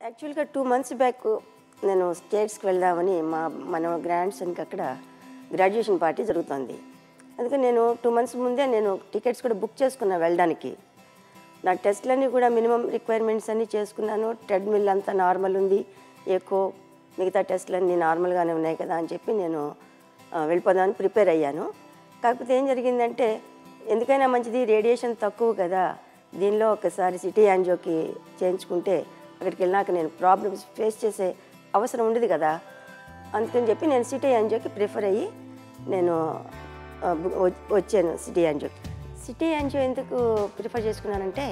యాక్చువల్గా two months back నేను స్టేట్స్కి వెళ్దామని మా మన గ్రాండ్ సన్కి అక్కడ గ్రాడ్యుయేషన్ పార్టీ జరుగుతుంది అందుకని నేను టూ మంత్స్ ముందే నేను టికెట్స్ కూడా బుక్ చేసుకున్నా వెళ్ళడానికి నా టెస్ట్లన్నీ కూడా మినిమం రిక్వైర్మెంట్స్ అన్నీ చేసుకున్నాను ట్రెడ్మిల్ అంతా నార్మల్ ఉంది ఎకో మిగతా టెస్ట్లన్నీ నార్మల్గానే ఉన్నాయి కదా అని చెప్పి నేను ఆ, వెళ్ళిపోదామని ప్రిపేర్ అయ్యాను కాకపోతే ఏం జరిగిందంటే ఎందుకైనా మంచిది రేడియేషన్ తక్కువ కదా దీనిలో ఒకసారి సిటీ యాంజియోకి చేయించుకుంటే అక్కడికి వెళ్ళినాక నేను ప్రాబ్లమ్స్ ఫేస్ చేసే అవసరం ఉండదు కదా అందుకని చెప్పి నేను సిటీ యాంజియోకి ప్రిఫర్ అయ్యి నేను ఆ, బు- వ- వచ్చాను సిటీ యాంజియోకి సిటీ యాంజియో ఎందుకు ప్రిఫర్ చేసుకున్నానంటే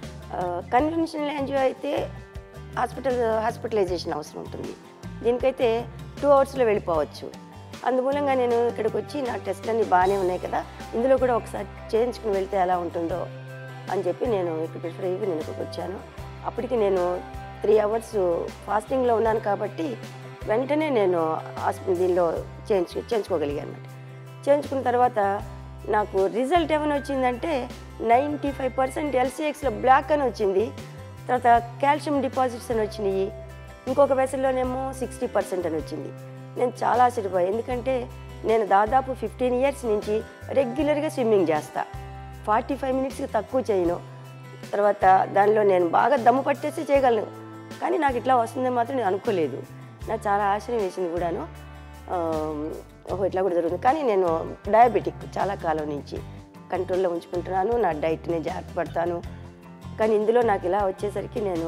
కన్వెన్షనల్ యాంజియో అయితే హాస్పిటల్ హాస్పిటలైజేషన్ అవసరం ఉంటుంది దీనికైతే టూ అవర్స్లో వెళ్ళిపోవచ్చు అందుమూలంగా నేను ఇక్కడికి వచ్చి నా టెస్ట్లన్నీ బాగానే ఉన్నాయి కదా ఇందులో కూడా ఒకసారి చేయించుకుని వెళ్తే ఎలా ఉంటుందో అని చెప్పి నేను ఇక్కడ ప్రిఫర్ అయ్యి నేను ఇక్కడికి వచ్చాను అప్పటికి నేను త్రీ అవర్స్ ఫాస్టింగ్లో ఉన్నాను కాబట్టి వెంటనే నేను హాస్పిటల్ దీనిలో చేయించు చేయించుకోగలిగాను అనమాట చేయించుకున్న తర్వాత నాకు రిజల్ట్ ఏమైనా వచ్చిందంటే నైంటీ ఫైవ్ పర్సెంట్ ఎల్సీఎక్స్లో బ్లాక్ అని వచ్చింది తర్వాత కాల్షియం డిపాజిట్స్ అని వచ్చినాయి ఇంకొక వెసల్లోనేమో సిక్స్టీ పర్సెంట్ అని వచ్చింది నేను చాలా ఆశ్చర్యపోయాను ఎందుకంటే నేను దాదాపు ఫిఫ్టీన్ ఇయర్స్ నుంచి రెగ్యులర్గా స్విమ్మింగ్ చేస్తా ఫార్టీ ఫైవ్ మినిట్స్కి తక్కువ చేయను తర్వాత దానిలో నేను బాగా దమ్ము పట్టేసి చేయగలను కానీ నాకు ఇట్లా వస్తుందని మాత్రం నేను అనుకోలేదు నాకు చాలా ఆశ్చర్యం వేసింది కూడాను ఆ, ఓహో ఇట్లా కూడా జరుగుతుంది కానీ నేను డయాబెటిక్ చాలా కాలం నుంచి కంట్రోల్లో ఉంచుకుంటున్నాను నా డైట్ని జాగ్రత్త పడతాను కానీ ఇందులో నాకు ఇలా వచ్చేసరికి నేను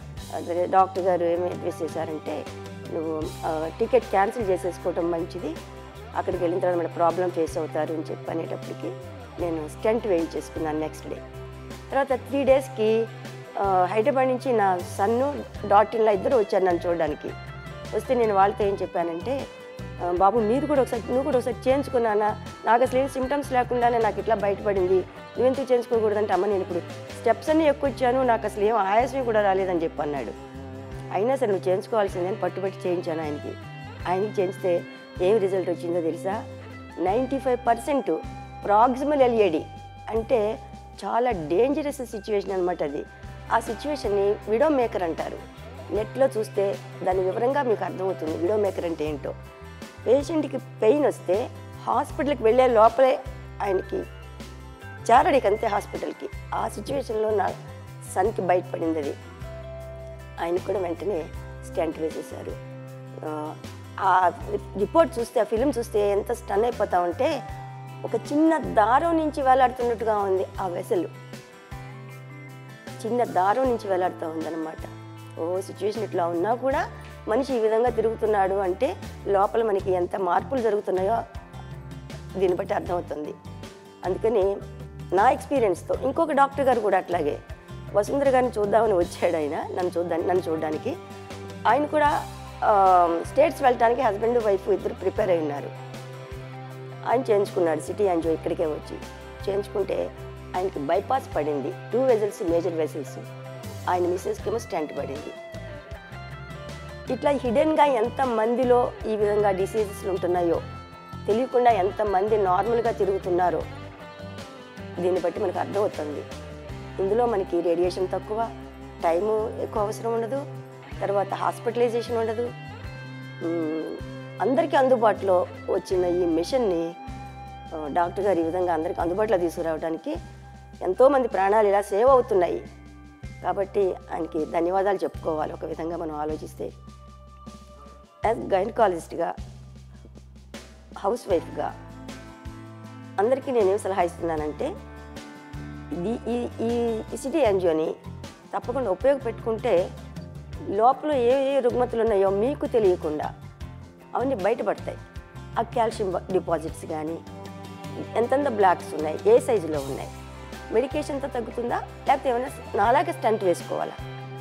అదే డాక్టర్ గారు ఏమి అడ్వైస్ చేశారంటే నువ్వు ఆ, టికెట్ క్యాన్సిల్ చేసేసుకోవటం మంచిది అక్కడికి వెళ్ళిన తర్వాత మన ప్రాబ్లం ఫేస్ అవుతారు అని చెప్పి అనేటప్పటికి నేను స్టెంట్ వేయించేసుకున్నాను నెక్స్ట్ డే తర్వాత త్రీ డేస్కి హైదరాబాద్ నుంచి నా సన్ను డాక్టర్లా ఇద్దరు వచ్చారు నన్ను చూడడానికి వస్తే నేను వాళ్ళతో ఏం చెప్పానంటే "ఆ, బాబు మీరు కూడా ఒకసారి నువ్వు కూడా ఒకసారి చేయించుకున్నానా నాకు అసలు ఏం సిమ్టమ్స్ లేకుండానే నాకు ఇట్లా బయటపడింది నువ్వెందుకు చేయించుకోకూడదంటే అమ్మ నేను ఇప్పుడు స్టెప్స్ అన్నీ ఎక్కువ వచ్చాను నాకు అసలు ఏం ఆయాసం కూడా రాలేదని చెప్పి అన్నాడు అయినా సరే నువ్వు చేయించుకోవాల్సిందని పట్టుబట్టి చేయించాను ఆయనకి ఆయనకి చేయిస్తే ఏం రిజల్ట్ వచ్చిందో తెలుసా ninety five percent proximal LAD అంటే చాలా డేంజరస్ సిచ్యువేషన్ అనమాట అది ఆ సిచ్యువేషన్ని విడో మేకర్ అంటారు నెట్లో చూస్తే దాని వివరంగా మీకు అర్థమవుతుంది విడో మేకర్ అంటే ఏంటో పేషెంట్కి పెయిన్ వస్తే హాస్పిటల్కి వెళ్ళే లోపలే ఆయనకి చేరడికి అంతే హాస్పిటల్కి ఆ సిచ్యువేషన్లో నా సన్కి బయటపడింది అది ఆయనకు కూడా వెంటనే స్టెంట్ వేసేసారు ఆ, ఆ రిపోర్ట్ చూస్తే ఆ ఫిలిం చూస్తే ఎంత స్టన్ అయిపోతామంటే ఒక చిన్న దారం నుంచి వేలాడుతున్నట్టుగా ఉంది ఆ వెసలు చిన్న దారం నుంచి వేలాడుతూ ఉందన్నమాట ఓ సిచ్యువేషన్ ఇట్లా ఉన్నా కూడా మనిషి ఈ విధంగా తిరుగుతున్నాడు అంటే లోపల మనకి ఎంత మార్పులు జరుగుతున్నాయో దీన్ని బట్టి అర్థమవుతుంది అందుకని నా ఎక్స్పీరియన్స్తో ఇంకొక డాక్టర్ గారు కూడా అట్లాగే వసుంధర గారిని చూద్దామని వచ్చాడు ఆయన నన్ను చూద్దాం నన్ను చూడడానికి ఆయన కూడా స్టేట్స్ వెళ్ళడానికి హస్బెండ్ వైఫ్ ఇద్దరు ప్రిపేర్ అయి ఉన్నారు ఆయన చేయించుకున్నాడు సిటీ యాంజియో ఇక్కడికే వచ్చి చేయించుకుంటే ఆయనకి బైపాస్ పడింది టూ వెజల్స్ మేజర్ వెజల్స్ ఆయన మిస్సెస్కి ఏమో స్టెంట్ పడింది ఇట్లా హిడెన్గా ఎంత మందిలో ఈ విధంగా డిసీజెస్లు ఉంటున్నాయో తెలియకుండా ఎంతమంది నార్మల్గా తిరుగుతున్నారో దీన్ని బట్టి మనకు అర్థమవుతుంది ఇందులో మనకి రేడియేషన్ తక్కువ టైము ఎక్కువ అవసరం ఉండదు తర్వాత హాస్పిటలైజేషన్ ఉండదు మ్మ్, అందరికీ అందుబాటులో వచ్చిన ఈ మిషన్ని ఆ, డాక్టర్ గారు ఈ విధంగా అందరికీ అందుబాటులో తీసుకురావడానికి ఎంతోమంది ప్రాణాలు ఇలా సేవ్ అవుతున్నాయి కాబట్టి ఆయనకి ధన్యవాదాలు చెప్పుకోవాలి ఒక విధంగా మనం ఆలోచిస్తే యాజ్ గైనకాలజిస్ట్గా హౌస్ వైఫ్గా అందరికీ నేనేం సలహా ఇస్తున్నానంటే ఇది ఈ ఈ సిటీ ఎన్జిఓని తప్పకుండా ఉపయోగపెట్టుకుంటే లోపల ఏ ఏ రుగ్మతులు ఉన్నాయో మీకు తెలియకుండా అవన్నీ బయటపడతాయి ఆ కాల్షియం డిపాజిట్స్ కానీ ఎంతెంత బ్లాక్స్ ఉన్నాయి ఏ సైజులో ఉన్నాయి మెడికేషన్తో తగ్గుతుందా లేకపోతే ఏమైనా నాలాగే స్టంట్ వేసుకోవాలా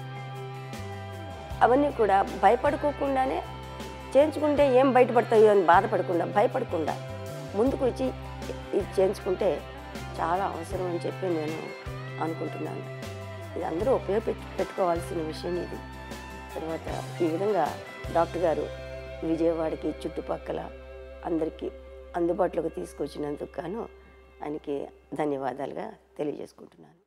అవన్నీ కూడా భయపడుకోకుండానే చేయించుకుంటే ఏం బయటపడతాయో అని బాధపడకుండా భయపడకుండా ముందుకు వచ్చి ఇది చేయించుకుంటే చాలా అవసరం అని చెప్పి నేను అనుకుంటున్నాను ఇది అందరూ ఉపయోగపెట్టు పెట్టుకోవాల్సిన విషయం ఇది తర్వాత ఈ విధంగా డాక్టర్ గారు విజయవాడకి చుట్టుపక్కల అందరికీ అందుబాటులోకి తీసుకొచ్చినందుకు గాను ఆయనకి ధన్యవాదాలుగా తెలియజేసుకుంటున్నాను